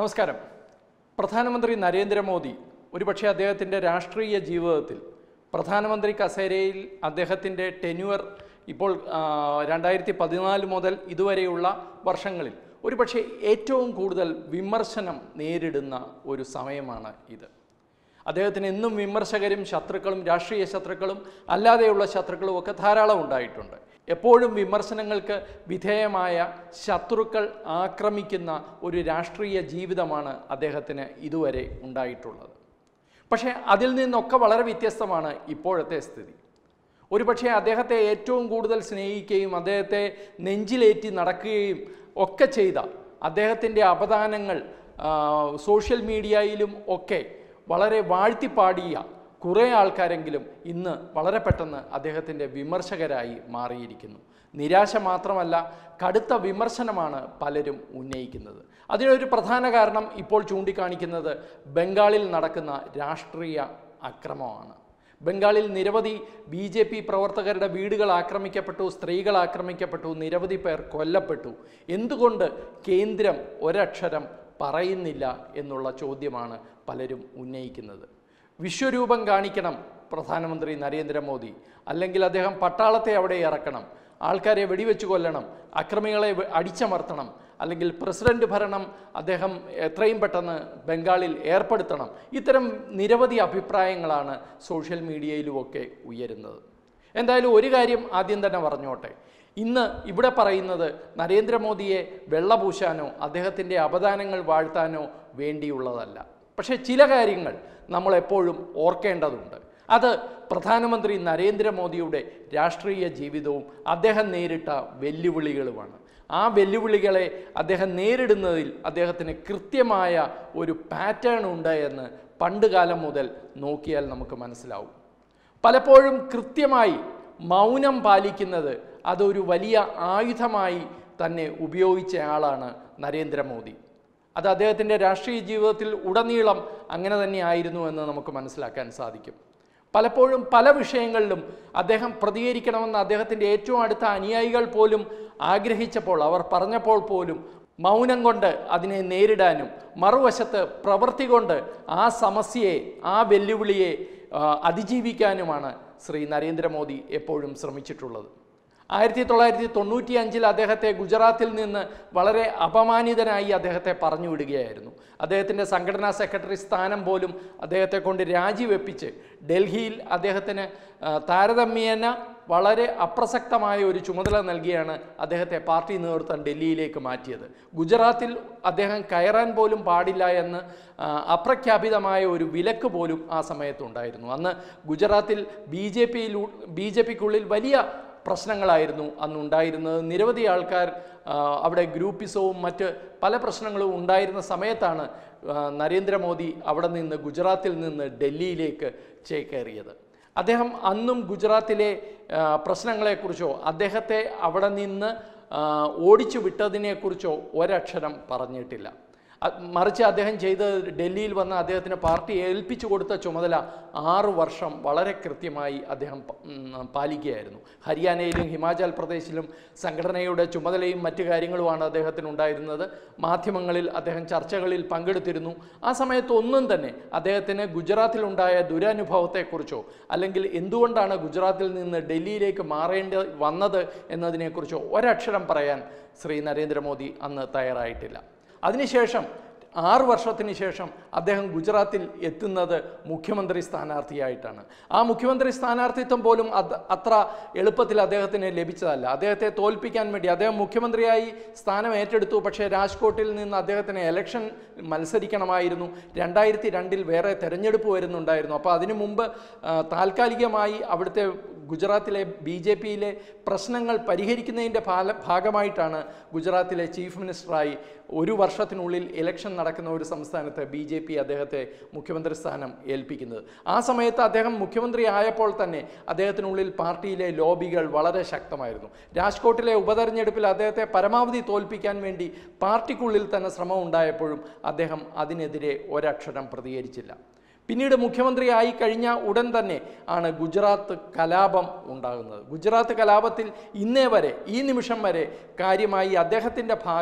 നമസ്കാരം പ്രധാനമന്ത്രി നരേന്ദ്രമോദി ഒരുപക്ഷെ അദ്ദേഹത്തിൻ്റെ രാഷ്ട്രീയ ജീവിതത്തിൽ പ്രധാനമന്ത്രി കസേരയിൽ അദ്ദേഹത്തിൻ്റെ ടെന്യുവർ ഇപ്പോൾ ആ, രണ്ടായിരത്തി പതിനാല് മുതൽ ഇതുവരെയുള്ള വർഷങ്ങളിൽ ഒരുപക്ഷെ ഏറ്റവും കൂടുതൽ വിമർശനം നേരിടുന്ന ഒരു സമയമാണ് ഇത് അദ്ദേഹത്തിന് എന്നും വിമർശകരും ശത്രുക്കളും രാഷ്ട്രീയ ശത്രുക്കളും അല്ലാതെയുള്ള ശത്രുക്കളും ഒക്കെ ധാരാളം ഉണ്ടായിട്ടുണ്ട് എപ്പോഴും വിമർശനങ്ങൾക്ക് വിധേയമായ ശത്രുക്കൾ ആക്രമിക്കുന്ന ഒരു രാഷ്ട്രീയ ജീവിതമാണ് അദ്ദേഹത്തിന് ഇതുവരെ ഉണ്ടായിട്ടുള്ളത് പക്ഷേ അതിൽ നിന്നൊക്കെ വളരെ വ്യത്യസ്തമാണ് ഇപ്പോഴത്തെ സ്ഥിതി ഒരുപക്ഷെ അദ്ദേഹത്തെ ഏറ്റവും കൂടുതൽ സ്നേഹിക്കുകയും അദ്ദേഹത്തെ നെഞ്ചിലേറ്റി നടക്കുകയും ഒക്കെ ചെയ്ത അദ്ദേഹത്തിൻ്റെ അപദാനങ്ങൾ ആ, സോഷ്യൽ മീഡിയയിലും ഒക്കെ വളരെ വാഴ്ത്തിപ്പാടിയ കുറേ ആൾക്കാരെങ്കിലും ഇന്ന് വളരെ പെട്ടെന്ന് അദ്ദേഹത്തിൻ്റെ വിമർശകരായി മാറിയിരിക്കുന്നു നിരാശ മാത്രമല്ല കടുത്ത വിമർശനമാണ് പലരും ഉന്നയിക്കുന്നത് അതിനൊരു പ്രധാന കാരണം ഇപ്പോൾ ചൂണ്ടിക്കാണിക്കുന്നത് ബംഗാളിൽ നടക്കുന്ന രാഷ്ട്രീയ അക്രമമാണ് ബംഗാളിൽ നിരവധി ബി ജെ പി പ്രവർത്തകരുടെ വീടുകൾ ആക്രമിക്കപ്പെട്ടു സ്ത്രീകൾ ആക്രമിക്കപ്പെട്ടു നിരവധി പേർ കൊല്ലപ്പെട്ടു എന്തുകൊണ്ട് കേന്ദ്രം ഒരക്ഷരം പറയുന്നില്ല എന്നുള്ള ചോദ്യമാണ് പലരും ഉന്നയിക്കുന്നത് വിശ്വരൂപം കാണിക്കണം പ്രധാനമന്ത്രി നരേന്ദ്രമോദി അല്ലെങ്കിൽ അദ്ദേഹം പട്ടാളത്തെ അവിടെ ഇറക്കണം ആൾക്കാരെ വെടിവെച്ച് കൊല്ലണം അക്രമികളെ വെ- അടിച്ചമർത്തണം അല്ലെങ്കിൽ പ്രസിഡന്റ് ഭരണം അദ്ദേഹം എത്രയും പെട്ടെന്ന് ബംഗാളിൽ ഏർപ്പെടുത്തണം ഇത്തരം നിരവധി അഭിപ്രായങ്ങളാണ് സോഷ്യൽ മീഡിയയിലുമൊക്കെ ഉയരുന്നത് എന്തായാലും ഒരു കാര്യം ആദ്യം തന്നെ പറഞ്ഞോട്ടെ ഇന്ന് ഇവിടെ പറയുന്നത് നരേന്ദ്രമോദിയെ വെള്ളപൂശാനോ അദ്ദേഹത്തിൻ്റെ അപദാനങ്ങൾ വാഴ്ത്താനോ വേണ്ടിയുള്ളതല്ല പക്ഷേ ചില കാര്യങ്ങൾ നമ്മൾ എപ്പോഴും ഓർക്കേണ്ടതുണ്ട് അത് പ്രധാനമന്ത്രി നരേന്ദ്രമോദിയുടെ രാഷ്ട്രീയ ജീവിതവും അദ്ദേഹം നേരിട്ട വെല്ലുവിളികളുമാണ് ആ വെല്ലുവിളികളെ അദ്ദേഹം നേരിടുന്നതിൽ അദ്ദേഹത്തിന് കൃത്യമായ ഒരു പാറ്റേൺ ഉണ്ട് എന്ന് പണ്ടുകാലം മുതൽ നോക്കിയാൽ നമുക്ക് മനസ്സിലാവും പലപ്പോഴും കൃത്യമായി മൗനം പാലിക്കുന്നത് അതൊരു വലിയ ആയുധമായി തന്നെ ഉപയോഗിച്ച ആളാണ് നരേന്ദ്രമോദി അത് അദ്ദേഹത്തിൻ്റെ രാഷ്ട്രീയ ജീവിതത്തിൽ ഉടനീളം അങ്ങനെ തന്നെയായിരുന്നു എന്ന് നമുക്ക് മനസ്സിലാക്കാൻ സാധിക്കും പലപ്പോഴും പല വിഷയങ്ങളിലും അദ്ദേഹം പ്രതികരിക്കണമെന്ന് അദ്ദേഹത്തിൻ്റെ ഏറ്റവും അടുത്ത അനുയായികൾ പോലും ആഗ്രഹിച്ചപ്പോൾ അവർ പറഞ്ഞപ്പോൾ പോലും മൗനം കൊണ്ട് അതിനെ നേരിടാനും മറുവശത്ത് പ്രവൃത്തി കൊണ്ട് ആ സമസ്യയെ ആ വെല്ലുവിളിയെ ആ, അതിജീവിക്കാനുമാണ് ശ്രീ നരേന്ദ്രമോദി എപ്പോഴും ശ്രമിച്ചിട്ടുള്ളത് ആയിരത്തി തൊള്ളായിരത്തി തൊണ്ണൂറ്റി അഞ്ചിൽ അദ്ദേഹത്തെ ഗുജറാത്തിൽ നിന്ന് വളരെ അപമാനിതനായി അദ്ദേഹത്തെ പറഞ്ഞു വിടുകയായിരുന്നു അദ്ദേഹത്തിൻ്റെ സംഘടനാ സെക്രട്ടറി സ്ഥാനം പോലും അദ്ദേഹത്തെ കൊണ്ട് രാജിവെപ്പിച്ച് ഡൽഹിയിൽ അദ്ദേഹത്തിന് ആ, താരതമ്യേന വളരെ അപ്രസക്തമായ ഒരു ചുമതല നൽകിയാണ് അദ്ദേഹത്തെ പാർട്ടി നേതൃത്വം ഡൽഹിയിലേക്ക് മാറ്റിയത് ഗുജറാത്തിൽ അദ്ദേഹം കയറാൻ പോലും പാടില്ല എന്ന് ആ, അപ്രഖ്യാപിതമായ ഒരു വിലക്ക് പോലും ആ സമയത്തുണ്ടായിരുന്നു അന്ന് ഗുജറാത്തിൽ ബി ജെ പിയിലൂ ബി ജെ പിക്കുള്ളിൽ വലിയ പ്രശ്നങ്ങളായിരുന്നു അന്ന് ഉണ്ടായിരുന്നത് നിരവധി ആൾക്കാർ ആ, അവിടെ ഗ്രൂപ്പിസവും മറ്റ് പല പ്രശ്നങ്ങളും ഉണ്ടായിരുന്ന സമയത്താണ് ആ, നരേന്ദ്രമോദി അവിടെ നിന്ന് ഗുജറാത്തിൽ നിന്ന് ഡൽഹിയിലേക്ക് ചേക്കേറിയത് അദ്ദേഹം അന്നും ഗുജറാത്തിലെ ആ, പ്രശ്നങ്ങളെക്കുറിച്ചോ അദ്ദേഹത്തെ അവിടെ നിന്ന് ആ, ഓടിച്ചു വിട്ടതിനെക്കുറിച്ചോ ഒരക്ഷരം പറഞ്ഞിട്ടില്ല അ- മറിച്ച് അദ്ദേഹം ചെയ്തത് ഡൽഹിയിൽ വന്ന് അദ്ദേഹത്തിന് പാർട്ടി ഏൽപ്പിച്ചു കൊടുത്ത ചുമതല ആറു വർഷം വളരെ കൃത്യമായി അദ്ദേഹം പ- ഉം, പാലിക്കുകയായിരുന്നു ഹരിയാനയിലും ഹിമാചൽ പ്രദേശിലും സംഘടനയുടെ ചുമതലയും മറ്റു കാര്യങ്ങളുമാണ് അദ്ദേഹത്തിന് ഉണ്ടായിരുന്നത് മാധ്യമങ്ങളിൽ അദ്ദേഹം ചർച്ചകളിൽ പങ്കെടുത്തിരുന്നു ആ സമയത്ത് ഒന്നും തന്നെ അദ്ദേഹത്തിന് ഗുജറാത്തിലുണ്ടായ ദുരനുഭവത്തെക്കുറിച്ചോ അല്ലെങ്കിൽ എന്തുകൊണ്ടാണ് ഗുജറാത്തിൽ നിന്ന് ഡൽഹിയിലേക്ക് മാറേണ്ടി വന്നത് എന്നതിനെക്കുറിച്ചോ ഒരക്ഷരം പറയാൻ ശ്രീ നരേന്ദ്രമോദി അന്ന് തയ്യാറായിട്ടില്ല അതിനുശേഷം ആറു വർഷത്തിന് ശേഷം അദ്ദേഹം ഗുജറാത്തിൽ എത്തുന്നത് മുഖ്യമന്ത്രി സ്ഥാനാർത്ഥിയായിട്ടാണ് ആ മുഖ്യമന്ത്രി സ്ഥാനാർത്ഥിത്വം പോലും അത് അത്ര എളുപ്പത്തിൽ അദ്ദേഹത്തിന് ലഭിച്ചതല്ല അദ്ദേഹത്തെ തോൽപ്പിക്കാൻ വേണ്ടി അദ്ദേഹം മുഖ്യമന്ത്രിയായി സ്ഥാനം ഏറ്റെടുത്തു പക്ഷേ രാജ്കോട്ടിൽ നിന്ന് അദ്ദേഹത്തിന് എലക്ഷൻ മത്സരിക്കണമായിരുന്നു രണ്ടായിരത്തി രണ്ടിൽ വേറെ തെരഞ്ഞെടുപ്പ് വരുന്നുണ്ടായിരുന്നു അപ്പോൾ അതിനു മുമ്പ് ആ, താൽക്കാലികമായി അവിടുത്തെ ഗുജറാത്തിലെ ബി ജെ പിയിലെ പ്രശ്നങ്ങൾ പരിഹരിക്കുന്നതിൻ്റെ ഭാല ഭാഗമായിട്ടാണ് ഗുജറാത്തിലെ ചീഫ് മിനിസ്റ്ററായി ഒരു വർഷത്തിനുള്ളിൽ ഇലക്ഷൻ നടക്കുന്ന ഒരു സംസ്ഥാനത്ത് ബി ജെ പി അദ്ദേഹത്തെ മുഖ്യമന്ത്രി സ്ഥാനം ഏൽപ്പിക്കുന്നത് ആ സമയത്ത് അദ്ദേഹം മുഖ്യമന്ത്രി ആയപ്പോൾ തന്നെ അദ്ദേഹത്തിനുള്ളിൽ പാർട്ടിയിലെ ലോബികൾ വളരെ ശക്തമായിരുന്നു രാജ്കോട്ടിലെ ഉപതെരഞ്ഞെടുപ്പിൽ അദ്ദേഹത്തെ പരമാവധി തോൽപ്പിക്കാൻ വേണ്ടി പാർട്ടിക്കുള്ളിൽ തന്നെ ശ്രമം ഉണ്ടായപ്പോഴും അദ്ദേഹം അതിനെതിരെ ഒരക്ഷരം പ്രതികരിച്ചില്ല പിന്നീട് മുഖ്യമന്ത്രിയായി കഴിഞ്ഞ ഉടൻ തന്നെ ആണ് ഗുജറാത്ത് കലാപം ഉണ്ടാകുന്നത് ഗുജറാത്ത് കലാപത്തിൽ ഇന്നേ വരെ ഈ നിമിഷം വരെ കാര്യമായി അദ്ദേഹത്തിൻ്റെ ഭാഗം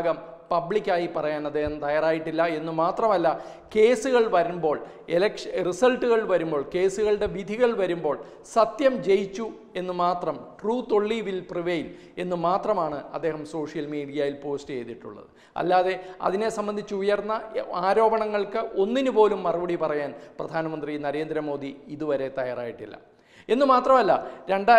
പബ്ലിക്കായി പറയാൻ അദ്ദേഹം തയ്യാറായിട്ടില്ല എന്ന് മാത്രമല്ല കേസുകൾ വരുമ്പോൾ എലക്ഷൻ റിസൾട്ടുകൾ വരുമ്പോൾ കേസുകളുടെ വിധികൾ വരുമ്പോൾ സത്യം ജയിച്ചു എന്ന് മാത്രം ട്രൂത്ത് ഒള്ളി വിൽ പ്രിവെയിൽ എന്ന് മാത്രമാണ് അദ്ദേഹം സോഷ്യൽ മീഡിയയിൽ പോസ്റ്റ് ചെയ്തിട്ടുള്ളത് അല്ലാതെ അതിനെ സംബന്ധിച്ച് ഉയർന്ന ആരോപണങ്ങൾക്ക് ഒന്നിനു പോലും മറുപടി പറയാൻ പ്രധാനമന്ത്രി നരേന്ദ്രമോദി ഇതുവരെ തയ്യാറായിട്ടില്ല എന്ന് മാത്രമല്ല രണ്ട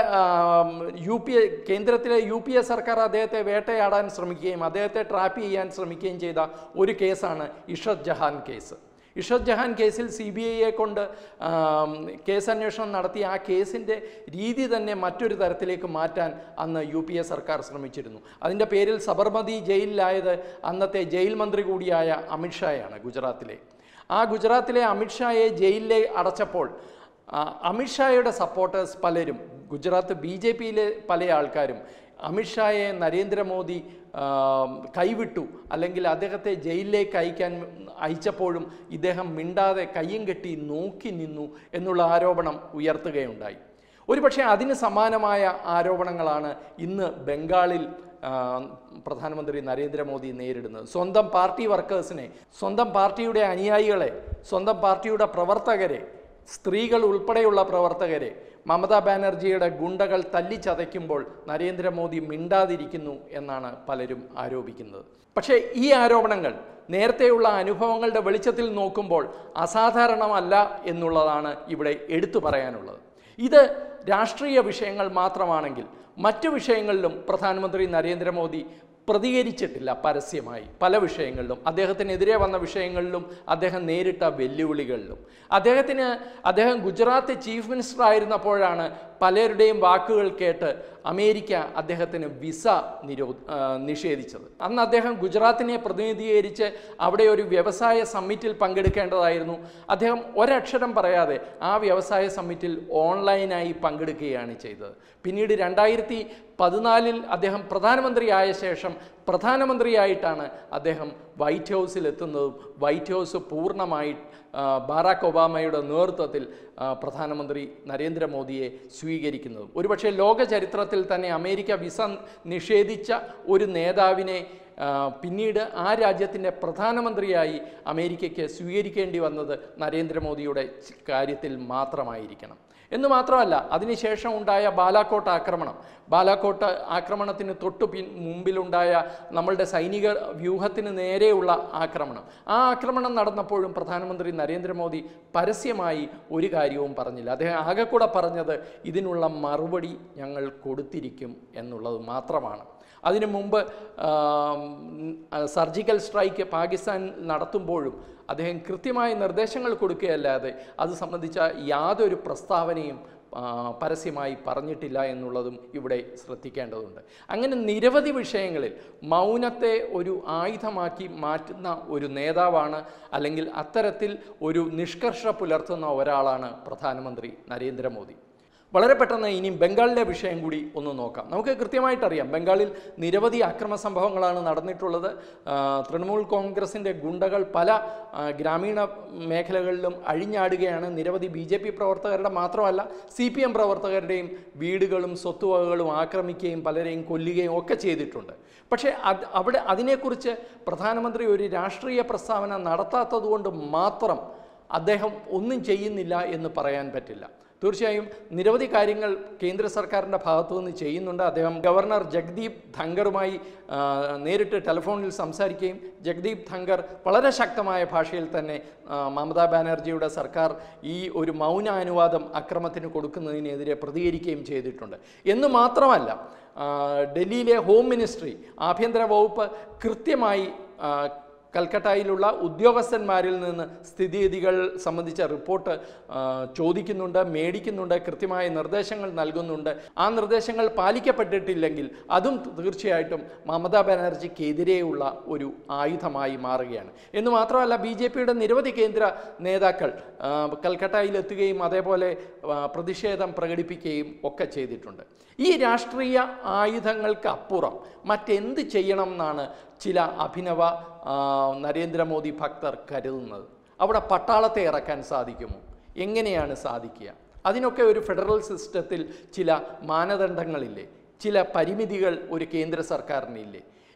യു പി എ കേന്ദ്രത്തിലെ യു പി എ സർക്കാർ അദ്ദേഹത്തെ വേട്ടയാടാൻ ശ്രമിക്കുകയും അദ്ദേഹത്തെ ട്രാപ്പ് ചെയ്യാൻ ശ്രമിക്കുകയും ചെയ്ത ഒരു കേസാണ് ഇഷത് ജഹാൻ കേസ് ഇഷത് ജഹാൻ കേസിൽ സി ബി ഐയെ കൊണ്ട് ആം, കേസ് അന്വേഷണം നടത്തി ആ കേസിൻ്റെ രീതി തന്നെ മറ്റൊരു തരത്തിലേക്ക് മാറ്റാൻ അന്ന് യു പി എ സർക്കാർ ശ്രമിച്ചിരുന്നു അതിൻ്റെ പേരിൽ സബർമതി ജയിലിലായത് അന്നത്തെ ജയിൽ മന്ത്രി കൂടിയായ അമിത്ഷായാണ് ഗുജറാത്തിലെ ആ ഗുജറാത്തിലെ അമിത്ഷായെ ജയിലിലെ അടച്ചപ്പോൾ ആ, അമിത്ഷായുടെ സപ്പോർട്ടേഴ്സ് പലരും ഗുജറാത്ത് ബി ജെ പിയിലെ പല ആൾക്കാരും അമിത്ഷായെ നരേന്ദ്രമോദി ആ, കൈവിട്ടു അല്ലെങ്കിൽ അദ്ദേഹത്തെ ജയിലിലേക്ക് അയക്കാൻ അയച്ചപ്പോഴും ഇദ്ദേഹം മിണ്ടാതെ കയ്യും കെട്ടി നോക്കി നിന്നു എന്നുള്ള ആരോപണം ഉയർത്തുകയുണ്ടായി ഒരുപക്ഷെ അതിന് സമാനമായ ആരോപണങ്ങളാണ് ഇന്ന് ബംഗാളിൽ ആ, പ്രധാനമന്ത്രി നരേന്ദ്രമോദി നേരിടുന്നത് സ്വന്തം പാർട്ടി വർക്കേഴ്സിനെ സ്വന്തം പാർട്ടിയുടെ അനുയായികളെ സ്വന്തം പാർട്ടിയുടെ പ്രവർത്തകരെ സ്ത്രീകൾ ഉൾപ്പെടെയുള്ള പ്രവർത്തകരെ മമതാ ബാനർജിയുടെ ഗുണ്ടകൾ തല്ലിച്ചതയ്ക്കുമ്പോൾ നരേന്ദ്രമോദി മിണ്ടാതിരിക്കുന്നു എന്നാണ് പലരും ആരോപിക്കുന്നത് പക്ഷേ ഈ ആരോപണങ്ങൾ നേരത്തെയുള്ള അനുഭവങ്ങളുടെ വെളിച്ചത്തിൽ നോക്കുമ്പോൾ അസാധാരണമല്ല എന്നുള്ളതാണ് ഇവിടെ എടുത്തു പറയാനുള്ളത് ഇത് രാഷ്ട്രീയ വിഷയങ്ങൾ മാത്രമാണെങ്കിൽ മറ്റു വിഷയങ്ങളിലും പ്രധാനമന്ത്രി നരേന്ദ്രമോദി പ്രതികരിച്ചിട്ടില്ല പരസ്യമായി പല വിഷയങ്ങളിലും അദ്ദേഹത്തിനെതിരെ വന്ന വിഷയങ്ങളിലും അദ്ദേഹം നേരിട്ട വെല്ലുവിളികളിലും അദ്ദേഹത്തിന് അദ്ദേഹം ഗുജറാത്ത് ചീഫ് മിനിസ്റ്റർ ആയിരുന്നപ്പോഴാണ് പലരുടെയും വാക്കുകൾ കേട്ട് അമേരിക്ക അദ്ദേഹത്തിന് വിസ നിരോ ആ, നിഷേധിച്ചത് അന്ന് അദ്ദേഹം ഗുജറാത്തിനെ പ്രതിനിധീകരിച്ച് അവിടെ ഒരു വ്യവസായ സമ്മിറ്റിൽ പങ്കെടുക്കേണ്ടതായിരുന്നു അദ്ദേഹം ഒരക്ഷരം പറയാതെ ആ വ്യവസായ സമ്മിറ്റിൽ ഓൺലൈനായി പങ്കെടുക്കുകയാണ് ചെയ്തത് പിന്നീട് രണ്ടായിരത്തി പതിനാലിൽ അദ്ദേഹം പ്രധാനമന്ത്രിയായ ശേഷം പ്രധാനമന്ത്രിയായിട്ടാണ് അദ്ദേഹം വൈറ്റ് ഹൗസിൽ എത്തുന്നതും വൈറ്റ് ഹൗസ് പൂർണ്ണമായി ആ, ബാറാക്ക് ഒബാമയുടെ നേതൃത്വത്തിൽ ആ, പ്രധാനമന്ത്രി നരേന്ദ്രമോദിയെ സ്വീകരിക്കുന്നതും ഒരുപക്ഷെ ലോക ചരിത്രത്തിൽ തന്നെ അമേരിക്ക വിസ നിഷേധിച്ച ഒരു നേതാവിനെ ആ, പിന്നീട് ആ രാജ്യത്തിൻ്റെ പ്രധാനമന്ത്രിയായി അമേരിക്കയ്ക്ക് സ്വീകരിക്കേണ്ടി വന്നത് നരേന്ദ്രമോദിയുടെ കാര്യത്തിൽ മാത്രമായിരിക്കണം എന്ന് മാത്രമല്ല അതിനുശേഷം ഉണ്ടായ ബാലാക്കോട്ട് ആക്രമണം ബാലാക്കോട്ട് ആക്രമണത്തിന് തൊട്ടു പിൻ മുമ്പിലുണ്ടായ നമ്മളുടെ സൈനിക വ്യൂഹത്തിന് നേരെയുള്ള ആക്രമണം ആ ആക്രമണം നടന്നപ്പോഴും പ്രധാനമന്ത്രി നരേന്ദ്രമോദി പരസ്യമായി ഒരു കാര്യവും പറഞ്ഞില്ല അദ്ദേഹം ആകെ കൂടെ പറഞ്ഞത് ഇതിനുള്ള മറുപടി ഞങ്ങൾ കൊടുത്തിരിക്കും എന്നുള്ളത് മാത്രമാണ് അതിനു മുമ്പ് ആം, സർജിക്കൽ സ്ട്രൈക്ക് പാകിസ്ഥാൻ നടത്തുമ്പോഴും അദ്ദേഹം കൃത്യമായ നിർദ്ദേശങ്ങൾ കൊടുക്കുകയല്ലാതെ അത് സംബന്ധിച്ച യാതൊരു പ്രസ്താവനയും ആ, പരസ്യമായി പറഞ്ഞിട്ടില്ല എന്നുള്ളതും ഇവിടെ ശ്രദ്ധിക്കേണ്ടതുണ്ട് അങ്ങനെ നിരവധി വിഷയങ്ങളിൽ മൗനത്തെ ഒരു ആയുധമാക്കി മാറ്റുന്ന ഒരു നേതാവാണ് അല്ലെങ്കിൽ അത്തരത്തിൽ ഒരു നിഷ്കർഷ പുലർത്തുന്ന ഒരാളാണ് പ്രധാനമന്ത്രി നരേന്ദ്രമോദി വളരെ പെട്ടെന്ന് ഇനി ബംഗാളിലെ വിഷയം കൂടി ഒന്ന് നോക്കാം നമുക്ക് കൃത്യമായിട്ടറിയാം ബംഗാളിൽ നിരവധി അക്രമ സംഭവങ്ങളാണ് നടന്നിട്ടുള്ളത് ആ, തൃണമൂൽ കോൺഗ്രസിൻ്റെ ഗുണ്ടകൾ പല ആ, ഗ്രാമീണ മേഖലകളിലും അഴിഞ്ഞാടുകയാണ് നിരവധി ബി ജെ പി പ്രവർത്തകരുടെ മാത്രമല്ല സി പി എം പ്രവർത്തകരുടെയും വീടുകളും സ്വത്തുവകകളും ആക്രമിക്കുകയും പലരെയും കൊല്ലുകയും ഒക്കെ ചെയ്തിട്ടുണ്ട് പക്ഷേ അത് അവിടെ അതിനെക്കുറിച്ച് പ്രധാനമന്ത്രി ഒരു രാഷ്ട്രീയ പ്രസ്താവന നടത്താത്തതുകൊണ്ട് മാത്രം അദ്ദേഹം ഒന്നും ചെയ്യുന്നില്ല എന്ന് പറയാൻ പറ്റില്ല തീർച്ചയായും നിരവധി കാര്യങ്ങൾ കേന്ദ്ര സർക്കാരിൻ്റെ ഭാഗത്തു നിന്ന് ചെയ്യുന്നുണ്ട് അദ്ദേഹം ഗവർണർ ജഗ്ദീപ് ധങ്കറുമായി ആ, നേരിട്ട് ടെലിഫോണിൽ സംസാരിക്കുകയും ജഗ്ദീപ് ധങ്കർ വളരെ ശക്തമായ ഭാഷയിൽ തന്നെ ആ, മമതാ ബാനർജിയുടെ സർക്കാർ ഈ ഒരു മൗനാനുവാദം അക്രമത്തിന് കൊടുക്കുന്നതിനെതിരെ പ്രതികരിക്കുകയും ചെയ്തിട്ടുണ്ട് എന്ന് മാത്രമല്ല ആ, ഡൽഹിയിലെ ഹോം മിനിസ്ട്രി ആഭ്യന്തര വകുപ്പ് കൃത്യമായി ആ, കൽക്കട്ടയിലുള്ള ഉദ്യോഗസ്ഥന്മാരിൽ നിന്ന് സ്ഥിതിഗതികൾ സംബന്ധിച്ച റിപ്പോർട്ട് ആ, ചോദിക്കുന്നുണ്ട് മേടിക്കുന്നുണ്ട് കൃത്യമായ നിർദ്ദേശങ്ങൾ നൽകുന്നുണ്ട് ആ നിർദ്ദേശങ്ങൾ പാലിക്കപ്പെട്ടിട്ടില്ലെങ്കിൽ അതും തീർച്ചയായിട്ടും മമതാ ബാനർജിക്കെതിരെയുള്ള ഒരു ആയുധമായി മാറുകയാണ് എന്ന് മാത്രമല്ല ബി ജെ പിയുടെ നിരവധി കേന്ദ്ര നേതാക്കൾ ആ, കൽക്കട്ടയിലെത്തുകയും അതേപോലെ ആ, പ്രതിഷേധം പ്രകടിപ്പിക്കുകയും ഒക്കെ ചെയ്തിട്ടുണ്ട് ഈ രാഷ്ട്രീയ ആയുധങ്ങൾക്ക് അപ്പുറം മറ്റെന്ത് ചെയ്യണം എന്നാണ് ചില അഭിനവ ആ, നരേന്ദ്രമോദി ഭക്തർ കരുതുന്നത് അവിടെ പട്ടാളത്തെ ഇറക്കാൻ സാധിക്കുമോ എങ്ങനെയാണ് സാധിക്കുക അതിനൊക്കെ ഒരു ഫെഡറൽ സിസ്റ്റത്തിൽ ചില മാനദണ്ഡങ്ങളില്ലേ ചില പരിമിതികൾ ഒരു കേന്ദ്ര സർക്കാരിനില്ലേ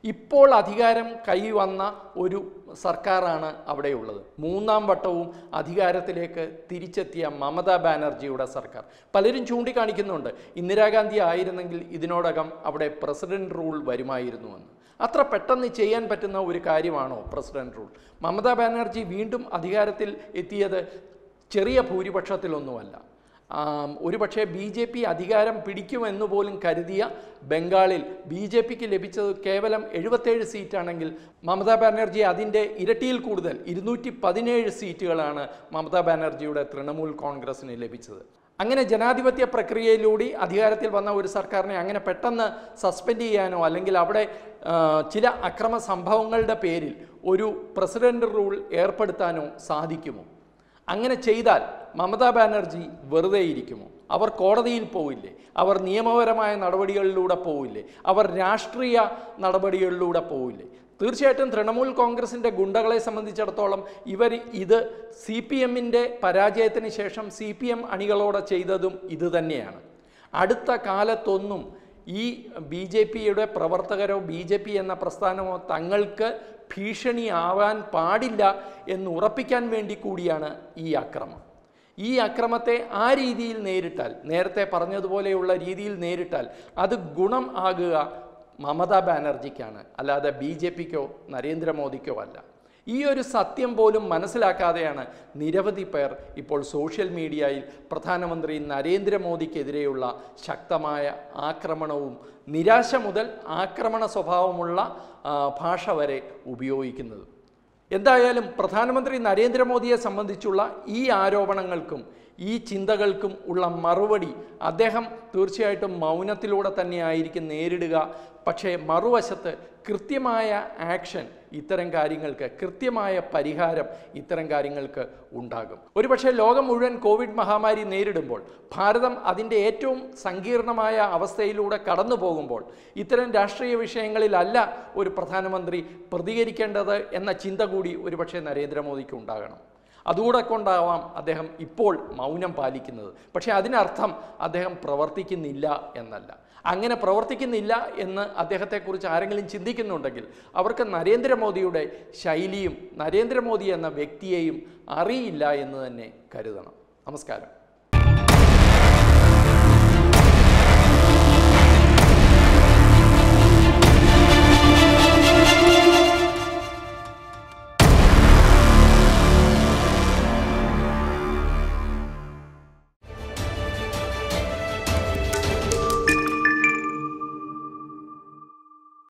ഇപ്പോൾ അധികാരം കൈവന്ന ഒരു സർക്കാരാണ് അവിടെയുള്ളത് മൂന്നാം വട്ടവും അധികാരത്തിലേക്ക് തിരിച്ചെത്തിയ മമതാ ബാനർജിയുടെ സർക്കാർ പലരും ചൂണ്ടിക്കാണിക്കുന്നുണ്ട് ഇന്ദിരാഗാന്ധി ആയിരുന്നെങ്കിൽ ഇതിനോടകം അവിടെ പ്രസിഡന്റ് റൂൾ വരുമായിരുന്നുവെന്ന് അത്ര പെട്ടെന്ന് ചെയ്യാൻ പറ്റുന്ന ഒരു കാര്യമാണോ പ്രസിഡന്റ് റൂൾ മമതാ ബാനർജി വീണ്ടും അധികാരത്തിൽ എത്തിയത് ചെറിയ ഭൂരിപക്ഷത്തിലൊന്നുമല്ല ആം, ഒരുപക്ഷെ ബി ജെ പി അധികാരം പിടിക്കുമെന്ന് പോലും കരുതിയ ബംഗാളിൽ ബി ജെ പിക്ക് ലഭിച്ചത് കേവലം എഴുപത്തേഴ് സീറ്റാണെങ്കിൽ മമതാ ബാനർജി അതിൻ്റെ ഇരട്ടിയിൽ കൂടുതൽ ഇരുന്നൂറ്റി പതിനേഴ് സീറ്റുകളാണ് മമതാ ബാനർജിയുടെ തൃണമൂൽ കോൺഗ്രസിന് ലഭിച്ചത് അങ്ങനെ ജനാധിപത്യ പ്രക്രിയയിലൂടെ അധികാരത്തിൽ വന്ന ഒരു സർക്കാരിനെ അങ്ങനെ പെട്ടെന്ന് സസ്പെൻഡ് ചെയ്യാനോ അല്ലെങ്കിൽ അവിടെ ആ, ചില അക്രമ സംഭവങ്ങളുടെ പേരിൽ ഒരു പ്രസിഡന്റ് റൂൾ ഏർപ്പെടുത്താനോ സാധിക്കുമോ അങ്ങനെ ചെയ്താൽ മമതാ ബാനർജി വെറുതെ ഇരിക്കുമോ അവർ കോടതിയിൽ പോവില്ലേ അവർ നിയമപരമായ നടപടികളിലൂടെ പോവില്ലേ അവർ രാഷ്ട്രീയ നടപടികളിലൂടെ പോവില്ലേ തീർച്ചയായിട്ടും തൃണമൂൽ കോൺഗ്രസിൻ്റെ ഗുണ്ടകളെ സംബന്ധിച്ചിടത്തോളം ഇവർ ഇത് സി പി എമ്മിൻ്റെ പരാജയത്തിന് ശേഷം സി പി എം അണികളോടെ ചെയ്തതും ഇത് തന്നെയാണ് അടുത്ത കാലത്തൊന്നും ഈ ബി ജെ പിയുടെ പ്രവർത്തകരോ ബി ജെ പി എന്ന പ്രസ്ഥാനമോ തങ്ങൾക്ക് ഭീഷണിയാവാൻ പാടില്ല എന്ന് ഉറപ്പിക്കാൻ വേണ്ടി കൂടിയാണ് ഈ അക്രമം ഈ അക്രമത്തെ ആ രീതിയിൽ നേരിട്ടാൽ നേരത്തെ പറഞ്ഞതുപോലെയുള്ള രീതിയിൽ നേരിട്ടാൽ അത് ഗുണം ആകുക മമതാ ബാനർജിക്കാണ് അല്ലാതെ ബി ജെ പിക്കോ നരേന്ദ്രമോദിക്കോ അല്ല ഈ ഒരു സത്യം പോലും മനസ്സിലാക്കാതെയാണ് നിരവധി പേർ ഇപ്പോൾ സോഷ്യൽ മീഡിയയിൽ പ്രധാനമന്ത്രി നരേന്ദ്രമോദിക്കെതിരെയുള്ള ശക്തമായ ആക്രമണവും നിരാശ മുതൽ ആക്രമണ സ്വഭാവമുള്ള ആ, ഭാഷ വരെ ഉപയോഗിക്കുന്നത് എന്തായാലും പ്രധാനമന്ത്രി നരേന്ദ്രമോദിയെ സംബന്ധിച്ചുള്ള ഈ ആരോപണങ്ങൾക്കും ഈ ചിന്തകൾക്കും ഉള്ള മറുപടി അദ്ദേഹം തീർച്ചയായിട്ടും മൗനത്തിലൂടെ തന്നെയായിരിക്കും നേരിടുക പക്ഷേ മറുവശത്ത് കൃത്യമായ ആക്ഷൻ ഇത്തരം കാര്യങ്ങൾക്ക് കൃത്യമായ പരിഹാരം ഇത്തരം കാര്യങ്ങൾക്ക് ഉണ്ടാകും ഒരുപക്ഷെ ലോകം മുഴുവൻ കോവിഡ് മഹാമാരി നേരിടുമ്പോൾ ഭാരതം അതിൻ്റെ ഏറ്റവും സങ്കീർണമായ അവസ്ഥയിലൂടെ കടന്നു പോകുമ്പോൾ ഇത്തരം രാഷ്ട്രീയ വിഷയങ്ങളിലല്ല ഒരു പ്രധാനമന്ത്രി പ്രതികരിക്കേണ്ടത് എന്ന ചിന്ത കൂടി ഒരുപക്ഷെ നരേന്ദ്രമോദിക്ക് ഉണ്ടാകണം അതുകൂടെ കൊണ്ടാവാം അദ്ദേഹം ഇപ്പോൾ മൗനം പാലിക്കുന്നത് പക്ഷേ അതിനർത്ഥം അദ്ദേഹം പ്രവർത്തിക്കുന്നില്ല എന്നല്ല അങ്ങനെ പ്രവർത്തിക്കുന്നില്ല എന്ന് അദ്ദേഹത്തെക്കുറിച്ച് ആരെങ്കിലും ചിന്തിക്കുന്നുണ്ടെങ്കിൽ അവർക്ക് നരേന്ദ്രമോദിയുടെ ശൈലിയും നരേന്ദ്രമോദി എന്ന വ്യക്തിയെയും അറിയില്ല എന്ന് തന്നെ കരുതണം നമസ്കാരം